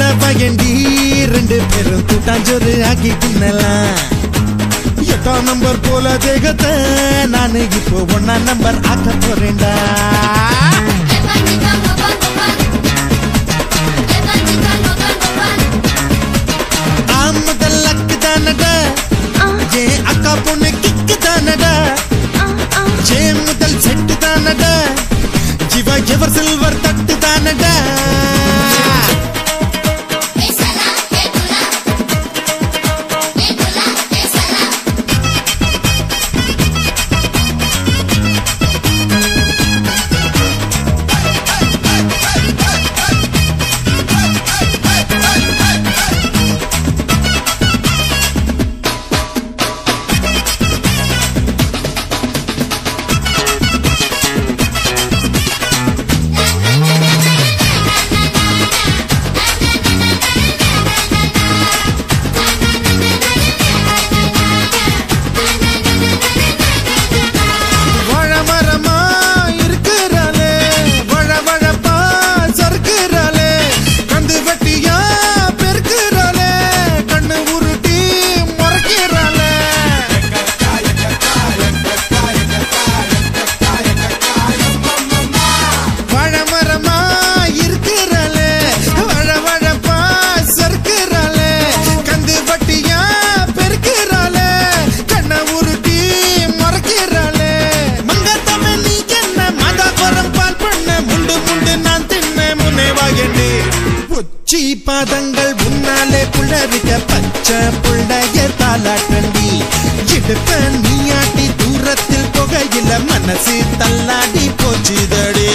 பயண்டி ரெண்டு பேரும் கூட்டாஞ்சோறு ஆக்கி தின்னலாம் எட்டாம் நம்பர் போல தேகத்தை நானு இப்போ ஒன்னா நம்பர் ஆக்க போறேன்டா ஆமதல் அக்கு தானடா ஏ அக்கா பொண்ணு கிக்கு தானடா ஜே முதல் செட்டு தானடா ஜிவா எவர் சில்வர் தட்டு தானடா வழ மரமா இருக்கிறாளே வழ வழப்பா சறுக்குறாளே கந்து வெட்டியா பெருக்குறாளே கண்ணு உருட்டி முறைக்கிறாளே வழ மரமா இருக்கிறாளே வழ வழப்பா சறுக்குறாளே கந்து வட்டியா பெருக்குறாளே கண்ண உருட்டி மறைக்கிறாளே மங்கத்தமே நீ என்ன மதாபுரம் பால் பண்ண முண்டு முண்டு நான் தின்ன முனைவாயண்டி உச்சி பாதங்கள் முன்னாலே புள்ளரிக்க பச்சை புள்ளைய தாலாட்டண்டி இடுப்ப நீயாட்டி தூரத்தில் புகையில மனசு தள்ளாடி போச்சுதடே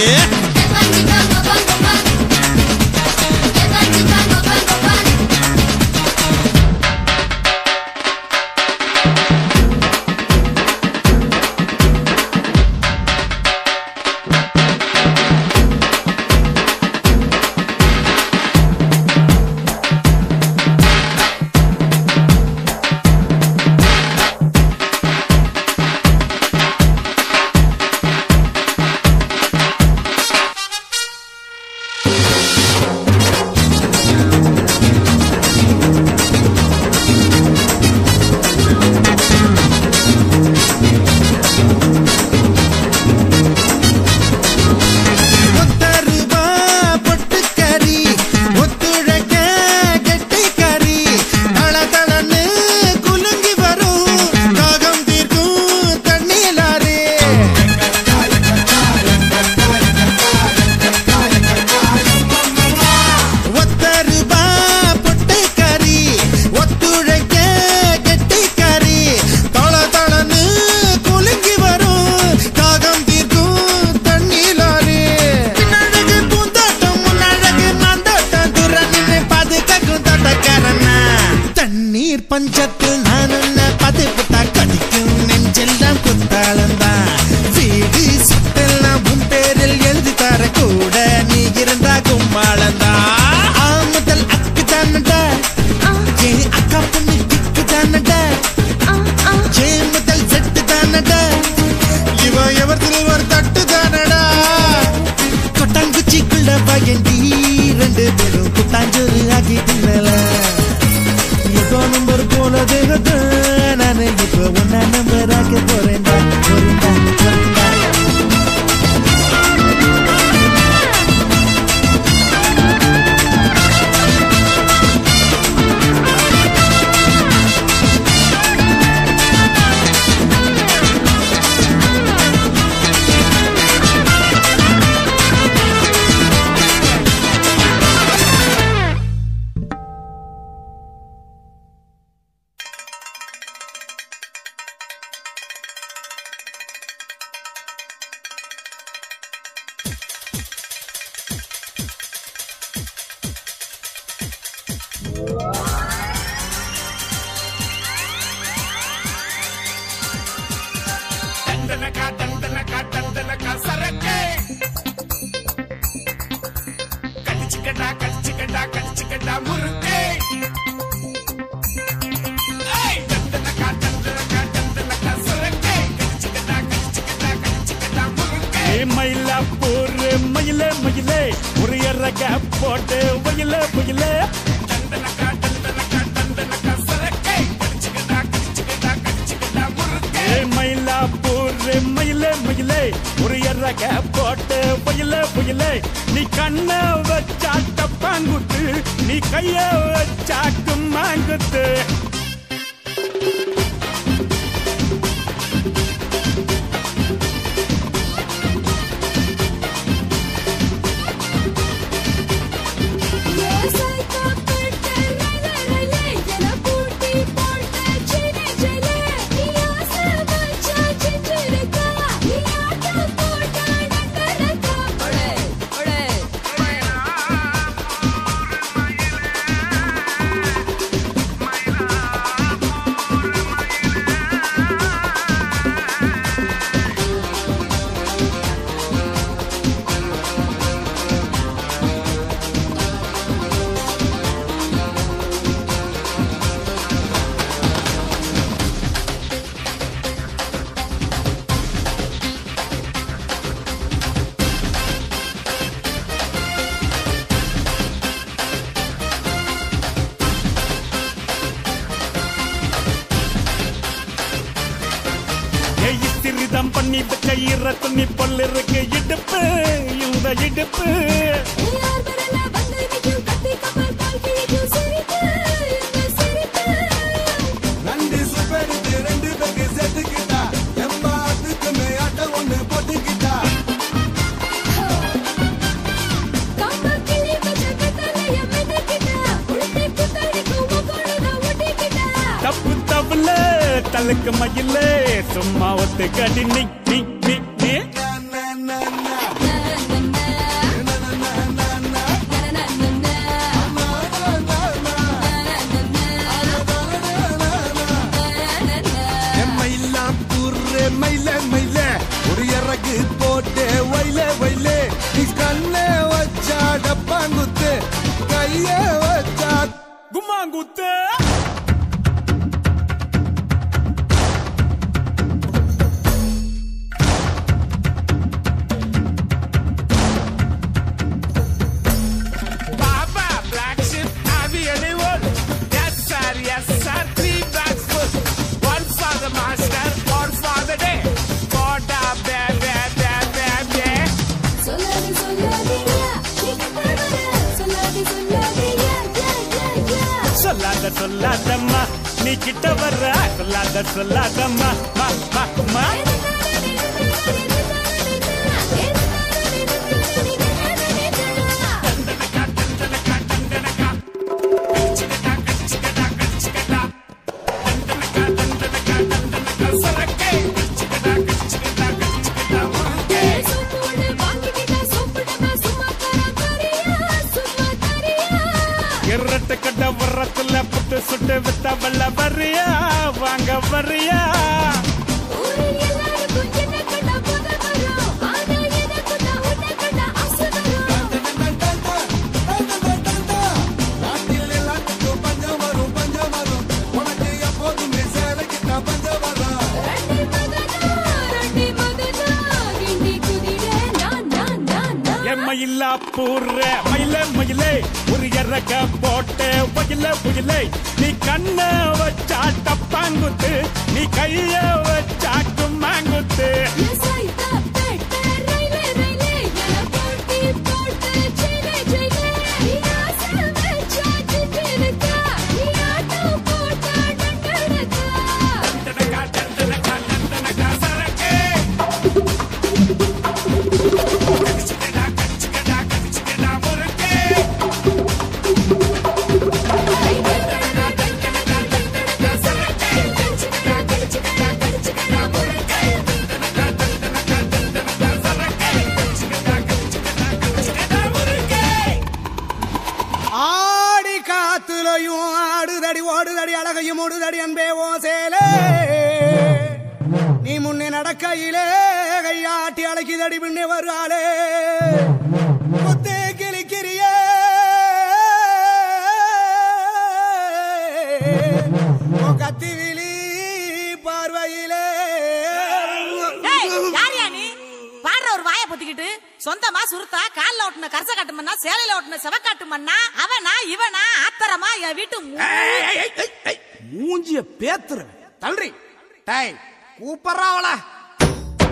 ஒத்தருவா பொட்டுக்கறி ஒத்துழைக்க கெட்டிக்கறி தள தளன்னு குலுங்கி வரும் தாகம் தீர்க்கும் தண்ணீலாரே ஒத்தருவா பொட்டுக்கறி ஒத்துழைக்க கெட்டிக்கறி தள தளன்னு குலுங்கி வரும் தாகம் தீர்க்கும் தண்ணீலாரே பின்னழகு பூந்தோட்டம் முன்னழகு மாந்தோட்டம் துற நின்று பாதுகாக்கும் தோட்டக்காரனா தண்ணீர் பஞ்சத்தில் நான் உன்னை பதுப்புட்டா கடிக்கும் நெஞ்செல்லாம் குத்தாளந்தான் வீடு சுத்தெல்லாம் உன் பேரில் எழுதி தர கூட நீ இருந்தா கும்மாளந்தா ஆமுதல் அக்கு தானடா ஏன் அக்கா பொண்ணு கிக்கு தானடா ஜே முதல் செட்டு தானடா இவ எவர் சில்வர் தட்டு தானடா கொட்டாங்குச்சிக்குள்ள பயண்டி ரெண்டு பேரும் குட்டாஞ்சோறு ஆக்கி தின்னலாம் இப்போ நம்பர் போல தேகத்தை நானு இப்போ ஒன்னா நம்பர் ஆக்க போறேன்டா போறேன்டா போறேன்டா தண்டனக்கா தண்டனக்கா தண்டனக்கா சரக்கு கடிச்சுக்கடா கடிச்சுக்கடா கடிச்சுக்கடா முறுக்கு ஏய், தண்டனக்கா தண்டனக்கா தண்டனக்கா சரக்கு கடிச்சுக்கடா கடிச்சுக்கடா கடிச்சுக்கடா முறுக்கு ஏ மயிலா போரு மயிலே மயிலே ஒரு எற கேப் போட்டு வயலே வயலே பூரு மயிலே மயிலே ஒரு எறக போட்டு புயலே புயலே நீ கண்ண வச்சா டப்பாங்குத்து நீ கைய வச்சா கும்மாங்குத்து ஏய் திருதம் பண்ணி வச்ச ஈர துணி பொல் இருக்கு இடுப்பு இந்த இடுப்பு ரெண்டு சுப்பெடுத்து ரெண்டு பேருக்கு செத்துக்கிட்டா எம்மாத்துக்குமே ஆட்டம் ஒண்ணு போட்டுக்கிட்டா தப்பு தப்புல தலுக்கு மயிலே சும்மா ஒத்து கடி நி நி நி நி நா, நா, நா, நா. நா, நா, நா, நா, நா. நா, நா, நா, நா. எம்மையெல்லாம் புர்ரு மயில மயில ஒரு இறகு போட்டு வயல வயல நீ கண்ண வச்சா டப்பாங்குத்து கைய வச்சா கும்மாங்குத்து Baba, black ship, heavy anyone. Yes, sir, yes, sir. Three bags full. One for the master, one for the day. Boda, be, be, be, be, be. சொல்லாதே சொல்லாதீங்க சொல்லாதே சொல்லாதீங்க சொல்லாத சொல்லாதம்மா நீ கிட்ட வர்ற சொல்லாத சொல்லாதம்மா மா மா மா எரட்டு கட்ட வர்றத்துல புட்டு சுட்டு வித்த வெள்ள வரியா வாங்க வரியா நாட்டில் எல்லாத்துக்கும் பஞ்சம் வரும் பஞ்சம் வரும் உனக்கு எப்போதுமே சேலைக்கு தான் பஞ்சம் வரும் எம்மையில்லா பூர்ற மயில மயிலே ஒரு எறக்க போட்டு புயல புயலே நீ கண்ண வச்சா டப்பாங்குத்து நீ கைய வச்சா கும்மாங்குத்து ஆடி காத்துலையும் ஆடுதடி ஓடுதடி அழகையும் ஓடுதடி அன்பே ஓ சேலே நீ முன்னே நடக்கையிலே கையாட்டி அழைக்குதடி பின்னே வருவாளே முத்தே கிளிக்கிறியே உன் கத்தி விழி பார்வையிலே ஏய், யார்யா நீ பாடுற ஒரு வாயை பொத்திக்கிட்டு சொந்தமா சுருத்தா கால்ல ஓட்டுன கரச காட்டு மண்ணா சேலையில ஓட்டுன செவக்காட்டு மண்ணா அவனா இவனா ஆத்தரமா என் வீட்டு மு- மூஞ்சிய பேத்துருவேன் தள்ளுறி டை கூப்பிடுறாவளா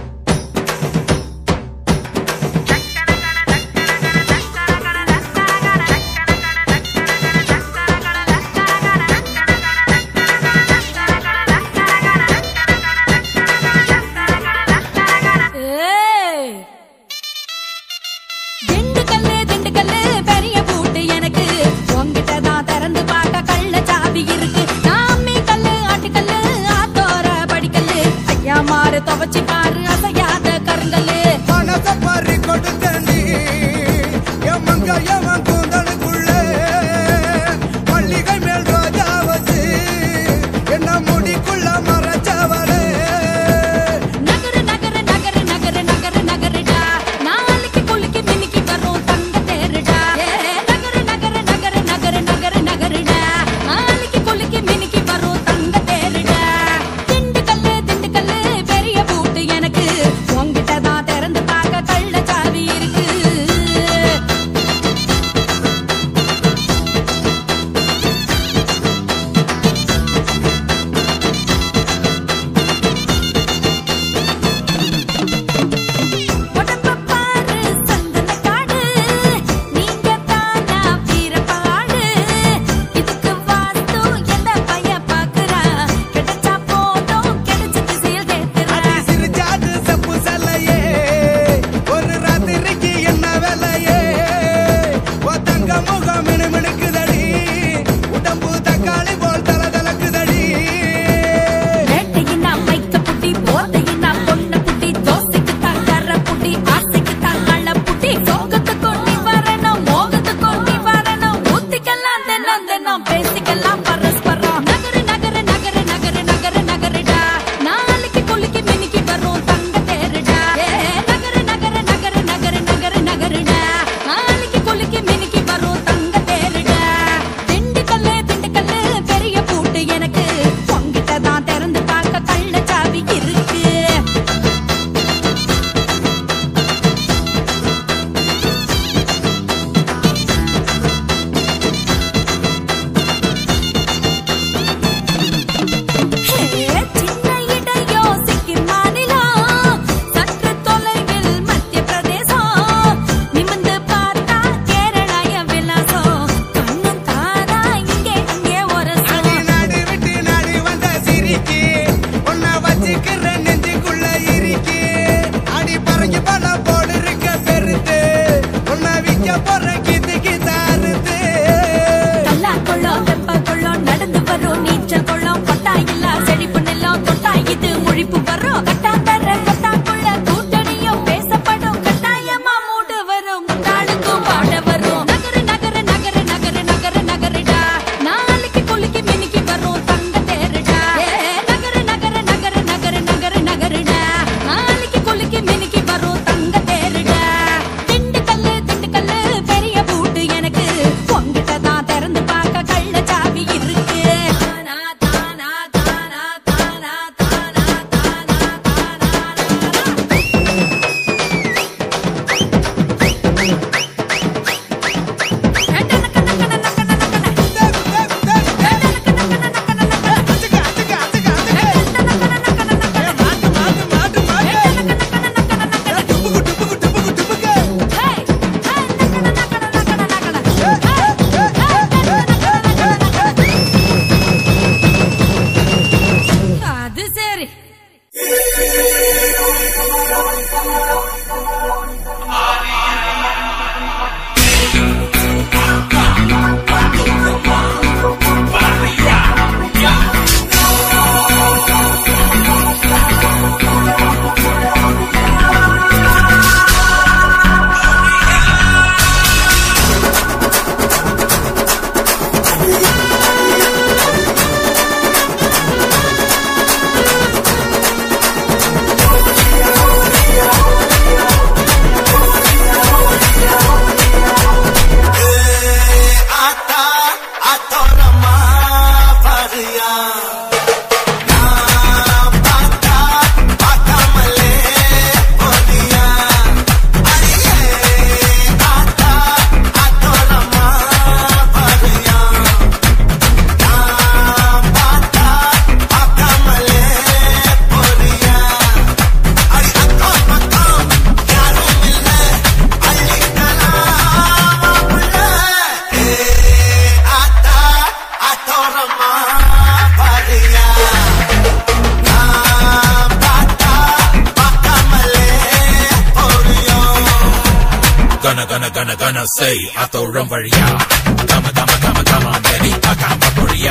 gonna, gonna, gonna, gonna say ஆத்தோரம் வழியா Come, come, come, come on, baby, பார்க்காம பொழியா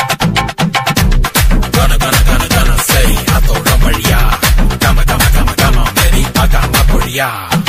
Gonna, gonna, gonna, gonna say ஆத்தோரம் வழியா Come, come, come, come on, baby, பார்க்காம பொழியா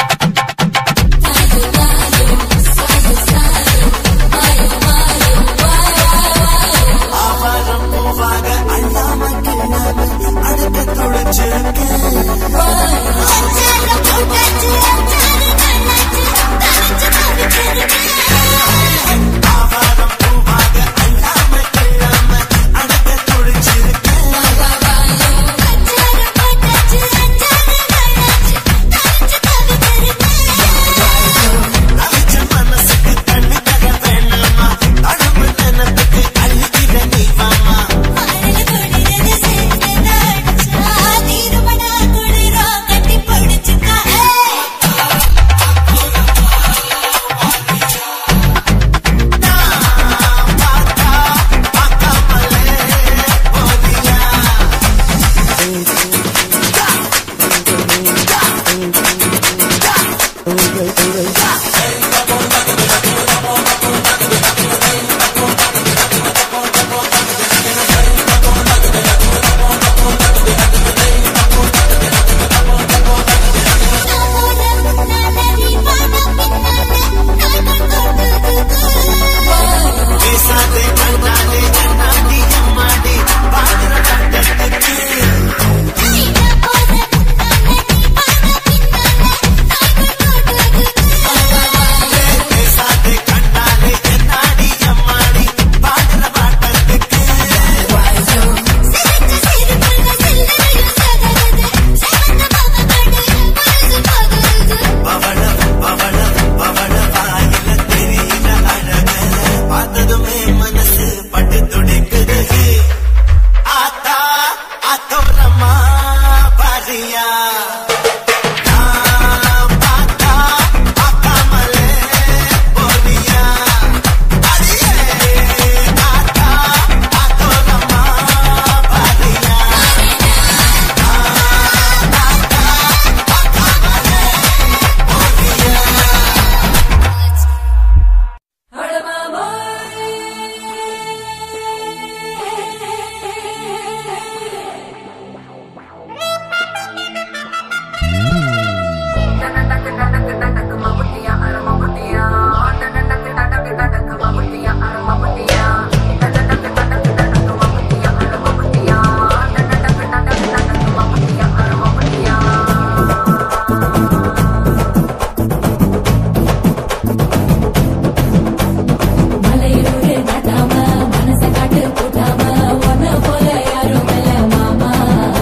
மலையூரு நாட்டாம மனச காட்டு கூட்டாம ஒன்ன போல யாரும் இல்ல மாமா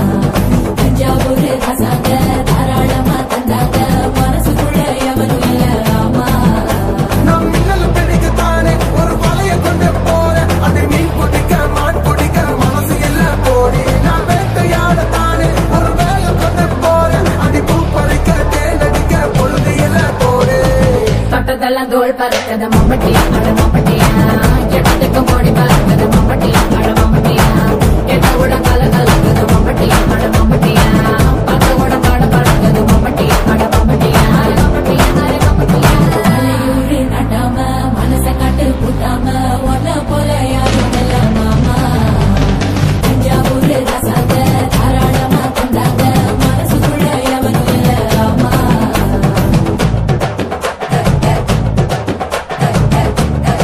தஞ்சாவூரு ரசாங்க தாராளமா தந்தாங்க மனசுக்குள்ள எவனும் இல்ல ஆமா நம் மின்னல் பிடிக்கத்தானே ஒரு வலைய கொண்டு போறேன் அதை மீன் பிடிக்க மான் பிடிக்க மனசு இல்ல போடி நான் வேட்டையாடத்தானே ஒரு வேலை கொண்டு போறேன் அதை பூ பறிக்க தேனடிக்க பொழுது இல்ல போடு தொட்டதெல்லாம் தோல் பறக்கத மம்பட்டியா அட மம்பட்டியா எட்டத்துக்கு மோடி பறக்கத மம்பட்டியா அட மம்பட்டியா எட்ட கூட கல கலக்குது மம்பட்டியா அட மம்பட்டியா பக்க கூட பாட பறக்குது மம்பட்டியா அட மம்பட்டியா மம்பட்டியா அட மம்பட்டியா மலையூரு நட்டாம மனச காட்டு கூட்டாம ஒன்ன போல யாரும் இல்ல மாமா தஞ்சாவூரு ரசாங்க தாராளமா தந்தாங்க மனசுக்குள்ள எவனும் இல்ல ஆமா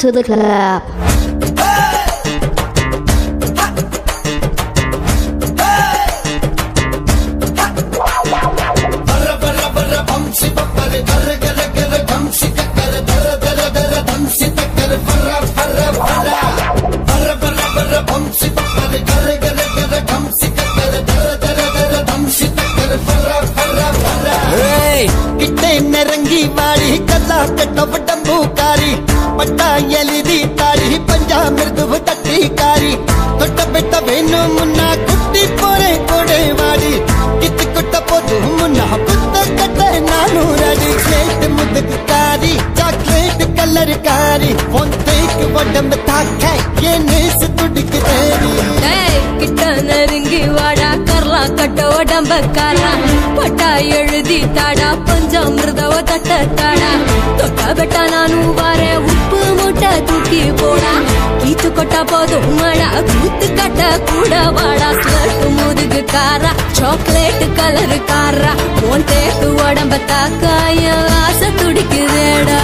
to the club. ஏய், கிட்டே நெருங்கி வாடி கல்லா கட்ட உடம்பூக்காரி பட்டா எழுதி தாடி பஞ்சாமிருது தட்டி காரி தொட்ட பெட்ட வேணும் முன்னா குட்டி போறேன் கொடை வாடி கித்து கொட்ட போது முன்னா புத்த கட்ட நானூறு அடி ஸ்லேட் முதுகு காரி சாக்லேட் கலர் காரி உன் தேக்கு உடம்பு தாக்க என் நேசு துடிக்கு தேடி ஏய், கிட்ட நெருங்கி வாடா கர்லா கட்ட உடம்பக்காரா பட்டா எழுதி தாடா பஞ்சாமிருதவ தட்ட தாடா தொட்டா பெட்டா நானும் வரேன் உப்பு மூட்டை தூக்கி போடா கீச்சு கொட்டா போதும் மடா கூத்து கட்ட கூட வாடா ஸ்லட்டு முதுகு காரா சாக்லேட் கலர் காரா உன் தேக்கு உடம்ப தாக்காய ஆசை துடிக்குதேடா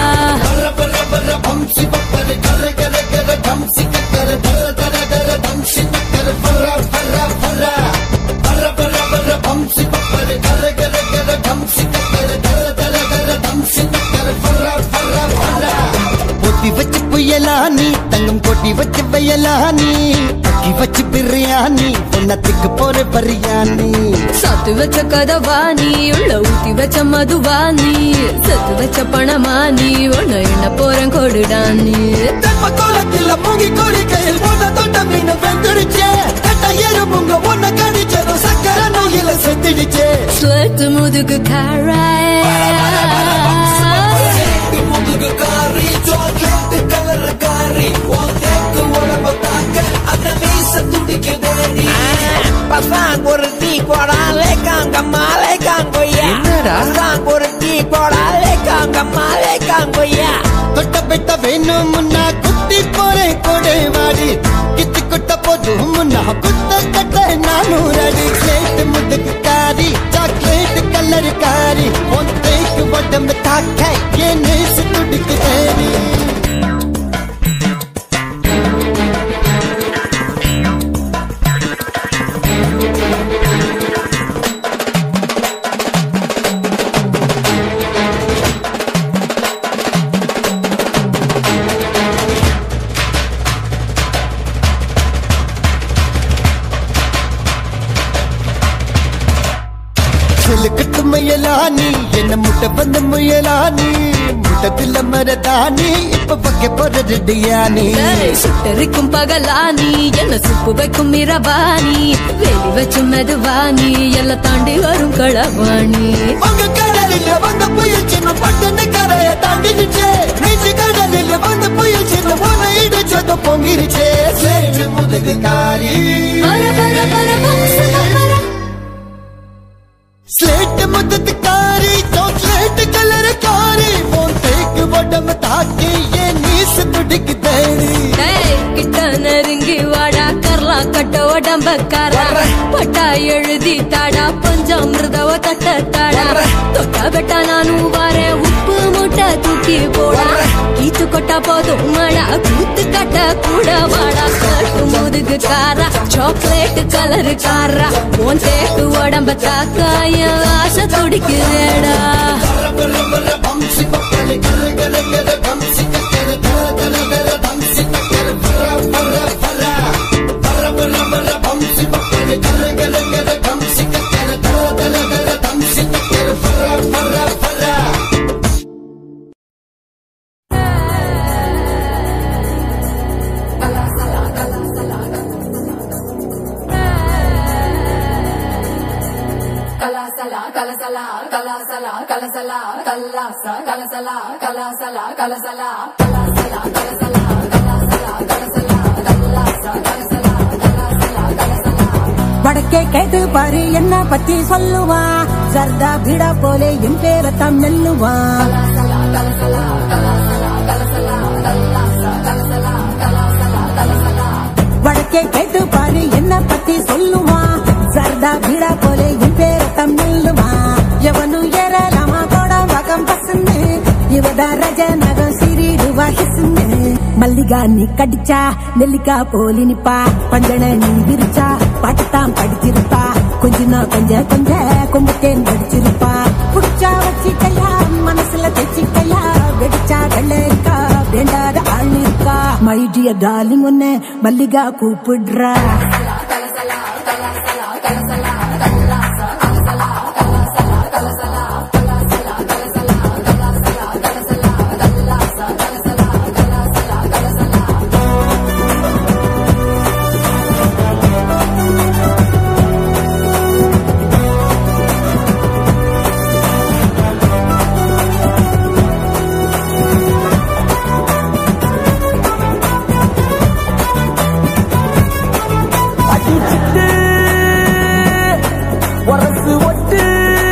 பொத்தி வச்சு புயலா நீ தங்கம் கொட்டி வச்சு வயலா நீ அக்கி வச்சு பிரியாணி பொன்னத்துக்கு போற பரியாணி சத்து வச்ச கதவா நீ உள்ள ஊத்தி வச்ச மதுவா நீ சத்து வச்ச பணமா நீ உன்ன என்ன போறேன் கொடுடா நீ தெப்ப கோலத்துல மூங்கி கோழி கையில் போன தொட்ட மீன் வெந்துடுச்சே கட்ட எறும்புங்க ஒன்ன கடிச்சதும் சக்கர நோயில செத்துடுச்சே ஸ்வெட் முதுகு காராய் முதுகு காரி சாக்லேட் கலர் காரி உன் தேக்கு உடம்ப தாக்க அந்த மீச துடிக்கு தேடி பசாங் ஒரு டீ போடாலே காங்கம்மாலே காங்கொய்யா என்னடா பசாங் ஒரு டீ போடாலே காங்கம்மாலே காங்கொய்யா தொட்ட பெட்ட வேணும் முன்னா குத்தி போறேன் கொடை வாடி கித்து கொட்ட போதும் முன்னா குத்த கட்ட நானூறு அடி ஸ்லேட் முதுகு காரி சாக்லேட் கலர் காரி உன் தேக்கு உடம்பு தாக்க என் நேசு துடிக்கு தேடி செலுக்கட்டு முயலா நீ என்ன முட்டை வந்து முயலா நீ முட்டத்தில் மரதானி இப்ப பக்க போற ரெடியா நீ ஏய், சுட்டரிக்கும் பகலா நீ என்ன சுப்பு வைக்கும் இரவா நீ வெளி வச்சு மெதுவா நீ எல்லாம் தாண்டி வரும் களவாணி உங்க கடலில் வந்த புயல் சின்ன பட்டுன்னு கரைய தாண்டிடுச்சே நீச்சு கடலில் வந்த புயல் சின்ன உன இடிச்சது பொங்கிருச்சே சேற்று முதுகு காரி பர பர பர வம்சமா பர. ஸ்லேட் முதுகு காரி சாக்லேட் கலர் காரி உன் தேக்கு உடம்பு தாக்கி என் நீச துடிக்கு தேடி ஏய், கிட்ட நெருங்கி வாடா கர்லா கட்ட உடம்பக்காரா பட்டா எழுதி தாடா பஞ்சாமிருதவ தட்ட தாடா தொட்டா பெட்டா நானும் வரேன் உப்பு மூட்டை தூக்கி போடா கீச்சு கொட்டா போதும் மடா கூத்து கட்ட கூட வாடா கட்டு முதுகு காரா சாக்லேட் கலர் காரா உன் தேக்கு உடம்ப தாக்காய ஆசை துடிக்குதேடா கலாசலா கலசலா கலாசலா கலசலா கல்லாசா கலசலா கலாசலா கலசலா கலாசலா கலசலா கலாசலா கலசலா கல்லாசா கலசலா கலாசலா கலசலா வடக்கே கேட்டு பாரு என்ன பத்தி சொல்லுவா சர்தா பீடா போலே என் பேரத்தான் மெல்லுவா கலாசலா கலசலா கலாசலா கலசலா கல்லாசா கலசலா கலாசலா கலசலா வடக்கே கேட்டு பாரு என்ன பத்தி சொல்லுவா சர்தா பீடா போலே என் பேரத்தான் மெல்லுவா எவனு ஏறலாமா கோட வகம் பசந்து இவத ரஜ நகம் சிறிடுவா ஹிசுந்து மல்லிகா நீ கடிச்சா நெல்லிக்கா போலி நிப்பா பஞ்சன நீ விரிச்சா பாட்டுத்தான் படிச்சிருப்பா கொஞ்சனா கொஞ்ச கொஞ்ச கும்பத்தேன் படிச்சிருப்பா புடிச்சா வச்சிக்கையா மனசுல தைச்சிக்கையா வெடிச்சா வெள்ளரிக்கா வேண்டாத ஆள் இருக்கா மை டியர் டார்லிங் ஒன்னு மல்லிகா கூப்பிடுறா அடிச்சிட்டு உரசு ஒட்டு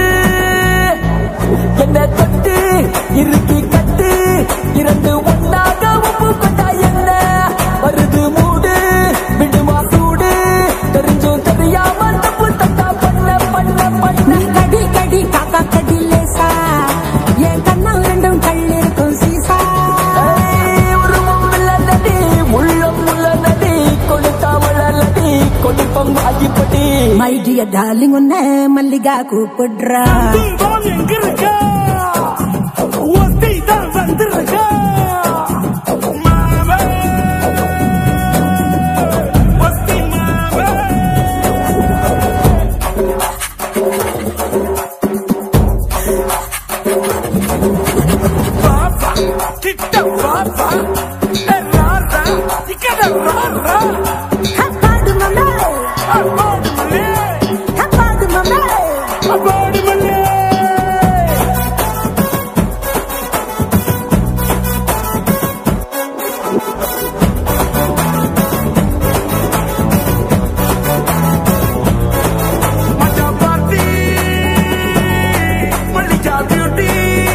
என்ன தொட்டு இறுக்கி கட்டு இரண்டு ஒன்னாக உப்பு கொண்டா என்ன வருது மூடு விடுமா சூடு தெரிஞ்சும் தெரியாம தப்பு தட்டா பண்ண பண்ண பண்ண நீ கடி கடி காக்கா கடி லேசா என் கண்ணா ரெண்டும் கள்ளிருக்கும் சீசா ஏய், உருவம் உள்ளதடி, உள்ளம் உள்ளதடி, கொடுத்தா வளரடி, கொடுப்பம் வாங்கிப்படி மை டியர் டார்லிங் ஒன்னு மல்லிகா கூப்பிடுறா தீபம் எங்க இருக்கா ஒத்தி தான் வந்திருக்கா மாவே ஒத்தி மாவே பாப்பா கிட்ட பாப்பா ராரா இக்கட ராரா ஹப்பாடு மம்மே அப்பாடு மல்லே ஹப்பாடு மம்மே அப்பாடு மல்லே மச்சா பார்ட்டி மல்லிகா பியூட்டி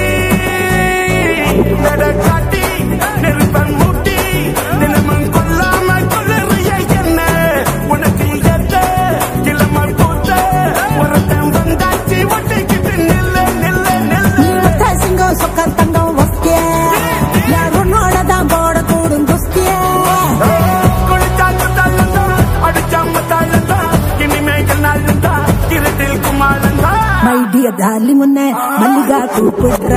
நட காட்டி நெருப்பன் மூட்டி தினமும் கொல்லாம கொள்ளறிய என்ன உனக்கு எத்த இளம பூத்த ஒருத்தன் வந்தாச்சு ஒட்டிக்கிட்டு நில்ல நில்ல நீ நில்ல ஒத்த சிங்கம் சொக்க தங்கம் வஸ்திய யார் உன்னோட தான் போட கூடும் குஸ்திய குளிச்சாக்கு தள்ளந்தான் அடிச்சாம தாழந்தான் இனிமேல் நாளந்தான் இருட்டில் குமாரந்தான் மை டியர் டார்லிங் ஒன்னு மல்லிகா கூப்பிடுறா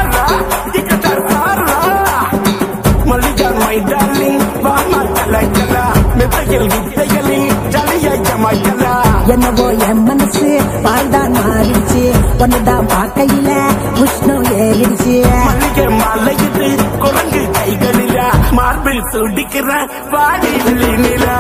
மல்லிகா மை டார்லிங் வாமா கலாய்க்கலா மெத்தையில் வித்தைகளில் ஜலியாய் ஜமாய்க்கலா என்னவோ என் மனசு பால்தான் மாறிடுச்சு ஒன்னுதான் பார்க்கையில உஷ்ணம் ஏறிடுச்சு மல்லிகை மலையுது குரங்கு கைகளில மார்பில் சுடிக்கிற பாடி நிலா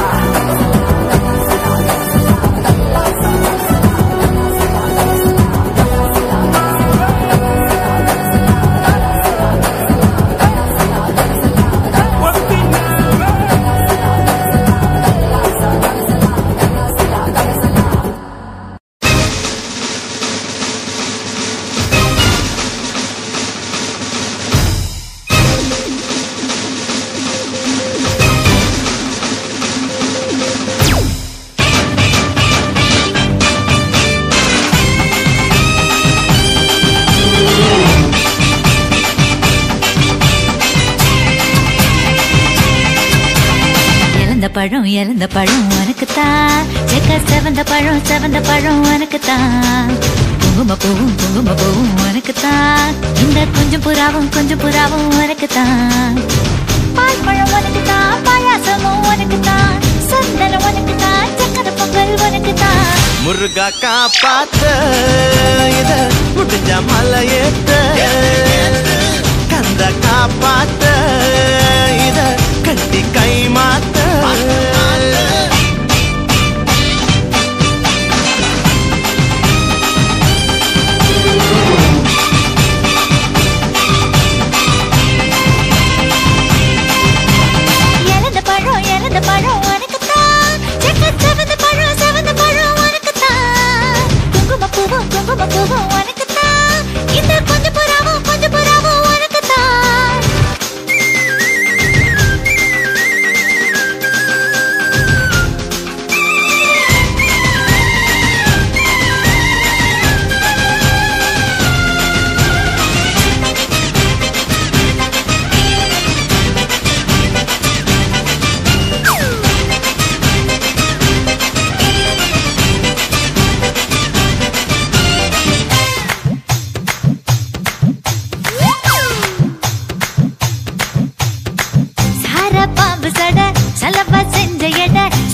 இறந்த பழம் இறந்த பழம் உனக்குத்தான் செக்க செவந்த பழம் செவந்த பழம் உனக்குத்தான் குங்கும பூவும் குங்கும பூவும் உனக்குத்தான் இந்த கொஞ்சம் புறாவும் கொஞ்சம் புறாவும் உனக்குத்தான் பால் பழம் உனக்குத்தான் பாயாசமும் உனக்குத்தான் சந்தனம் உனக்குத்தான் சக்கரை பொங்கல் உனக்குத்தான் முருகா காப்பாத்த இத முடிஞ்ச மலையேத்த கந்த காப்பாத்த இத கட்டி கை மாத்த இறந்த பழம் இறந்த பழம் உனக்குத்தான் செக்க செவந்த பழம் செவந்த பழம் உனக்குத்தான் குங்கும பூவும் குங்கும பூவும் உனக்குத்தான் இந்த கொஞ்சம் புறாவும் கொஞ்சம் புறாவும் உனக்குத்தான்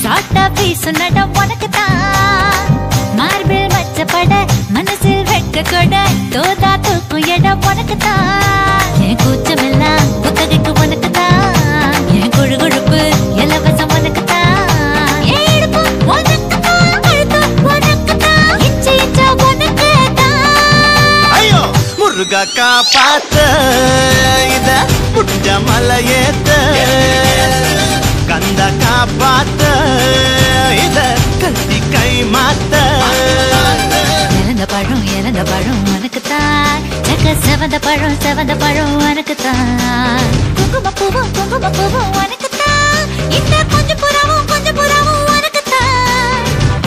ஷார்ட்டா பீசு நட உனக்கு தான் மார்பிள் வச்சப்பட மனசில் வெட்க கொட தோதா தூக்கும் இடம் உனக்கு தான் என் கூச்சமெல்லாம் புத்தகைக்கு உனக்கு தான் என் கொழு கொழுப்பு இலவசம் உனக்கு தான் என் இடுப்பு உனக்கு தான் கழுத்து உனக்கு தான் இச்சை இச்சா உனக்கு தான் ஐயோ முருகா காப்பாத்த இத முடிஞ்ச மலையேத்த கந்த காப்பாத்த இத கட்டி கை மாத்த இறந்த பழம் இறந்த பழம் உனக்கு தான் சக்க செவந்த பழம் செவந்த பழம் உனக்கு தான் குங்கும பூவும் குங்கும பூவும் உனக்கு தான் இந்த கொஞ்சம் புறாவும் கொஞ்சம் புறாவும் உனக்கு தான்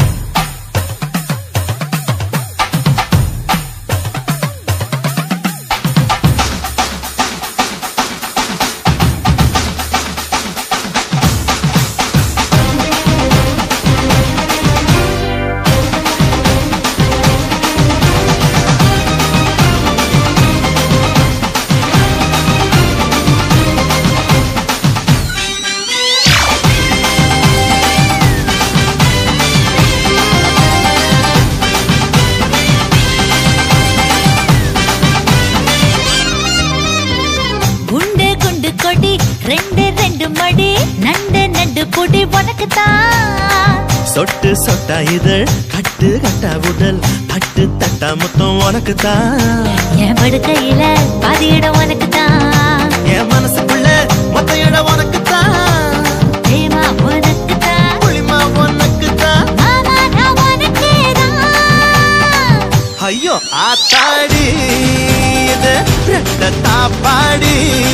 குண்டு குண்டு கொடி ரெண்டு ரெண்டு மடி நண்டு நண்டு பொடி உனக்கு தான் சொட்டு சொட்டா இதழ் கட்டு கட்டா உடல் தட்டு தட்டா முத்தம் உனக்கு தான் என் படுக்கையில பாதி இடம் உனக்கு தான் என் மனசுக்குள்ள மொத்த இடம் உனக்கு தான் பிரேமா உனக்கு தான் புளிமா உனக்கு தான் மாமா நான் உனக்கே தான் ஐயோ ஆத்தாடி இது ரெட்ட தாப்பாடி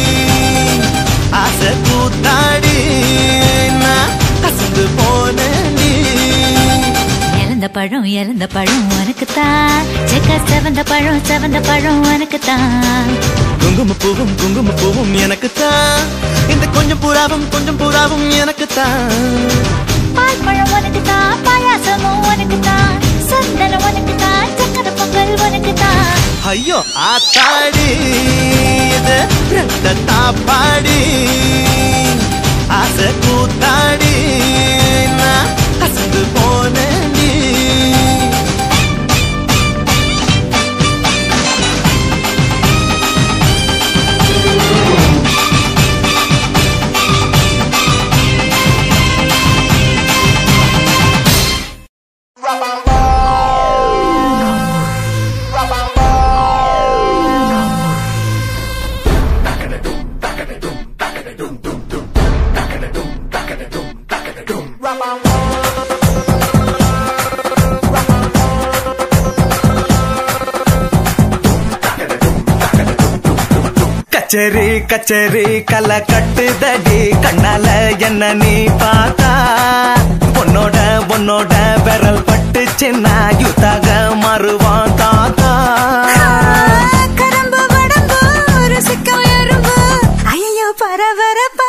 ஆசை கூத்தாடி நான் கசந்து போனேன்டி இறந்த பழம் இறந்த பழம் உனக்கு தான் செக்க செவந்த பழம் செவந்த பழம் உனக்கு தான் குங்கும பூவும் குங்கும பூவும் எனக்கு தான் இந்த கொஞ்சம் புறாவும் கொஞ்சம் புறாவும் எனக்கு தான் பால் பழம் உனக்கு தான் பாயாசமும் உனக்கு தான் சந்தனம் உனக்கு தான் சக்கரை பொங்கல் உனக்கு தான் ஐயோ ஆத்தாடி இது ரெட்ட தாப்பாடி ஆசை கூத்தாடி நான் கசந்து போனேன்டி கச்சேரி கச்சேரி கலை கட்டுதடி கண்ணால என்ன நீ பார்த்தா உன்னோட உன்னோட விரல் பட்டுச்சுன்னா யுத்தாக மாறுவான் தாத்தா கரம்பு வடம்பு ருசிக்கும் எறும்பு ஐயோ பரபரப்பா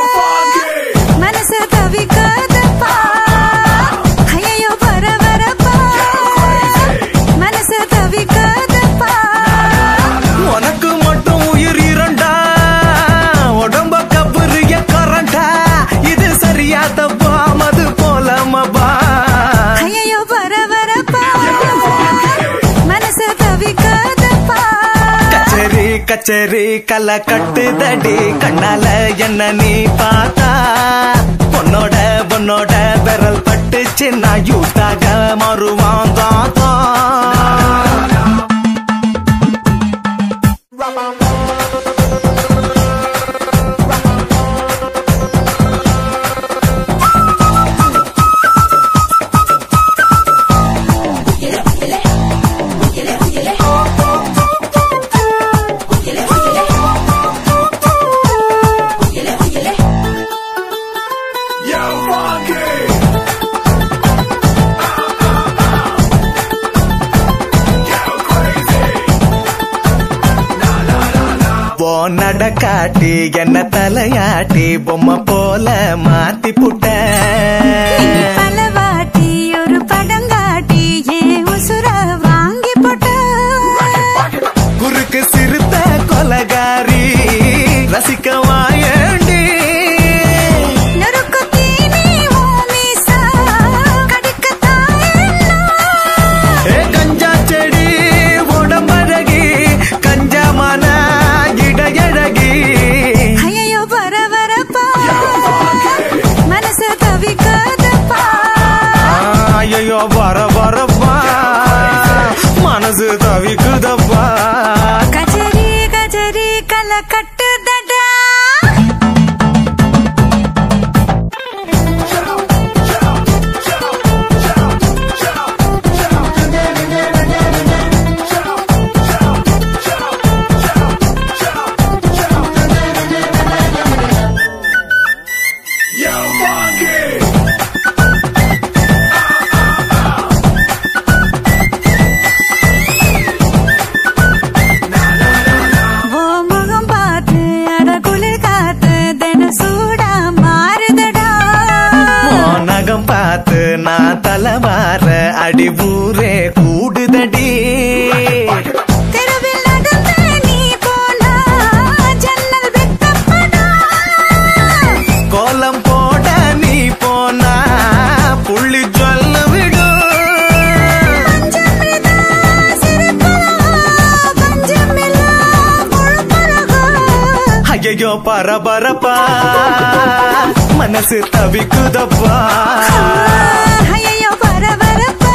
மனசு தவிக்காதப்பா ஐயோ பரபரப்பா மனசு தவிக்காதப்பா உனக்கு மட்டும் உயிர் இரண்டா உடம்ப கபுரிய கரண்டா இது சரியா தப்பா மது போலமபா ஐயோ பரபரப்பா மனசு தவிக்காதப்பா கச்சேரி கச்சேரி கலை கட்டுதடி கண்ணால என்ன நீ பார்த்தா பொன்னோட பொன்னோட விரல் பட்டுச்சுன்னா யூத்தாக மாறுவான் தாத்தா ஓ நடக்காட்டி என்ன தலையாட்டி பொம்மை போல மாத்தி புட்ட பலவாட்டி ஒரு படங்காட்டி ஏன் உசுர வாங்கி போட்ட குறுக்கு சிறுத்த கொலகாரி ரசிக்க வாயண்டி நொறுக்கு தீனி ஓ மீச வர வரப்பா மனசு தவிக்குதப்பா கஜரி கஜரி கல கட்டுதடா ஓ முகம் பார்த்து அட குளிர் காத்து தின சூடா மாறுதடா நகம் பார்த்து நான் தலைவார அடி ஊரே கூடுதடி தெருவில் நடந்து நீ போனா ஜன்னல் வெட்டப்படா கோலம் போட நீ போனா புள்ளி சொல்ல விடும் ஐயோ பரபரப்பா மனசு தவிக்குதப்பா ஐயோ பரபரப்பா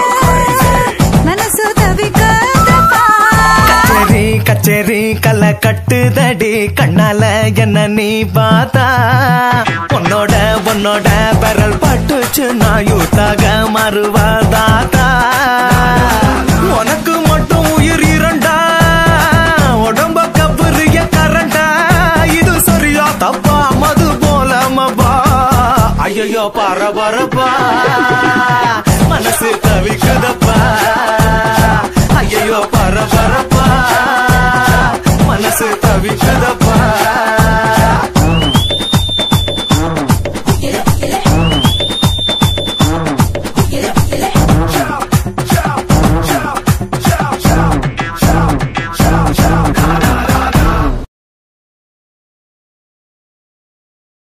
மனசு தவிக்காதப்பா கச்சேரி கச்சேரி கலை கட்டுதடி கண்ணால என்ன நீ பார்த்தா உன்னோட உன்னோட பெரல் பட்டுச்சு நான் யூத்தாக மறுவாதாத்தா உனக்கு மட்டும் உயிர் இரண்டா உடம்ப கப்புரிய கரண்டா இது சரியா தப்பா மது போலமப்பா ஐயோ பரபரப்பா மனசு தவிக்குதப்பா ஐயோ பரபரப்பா மனசு தவிக்குதப்பா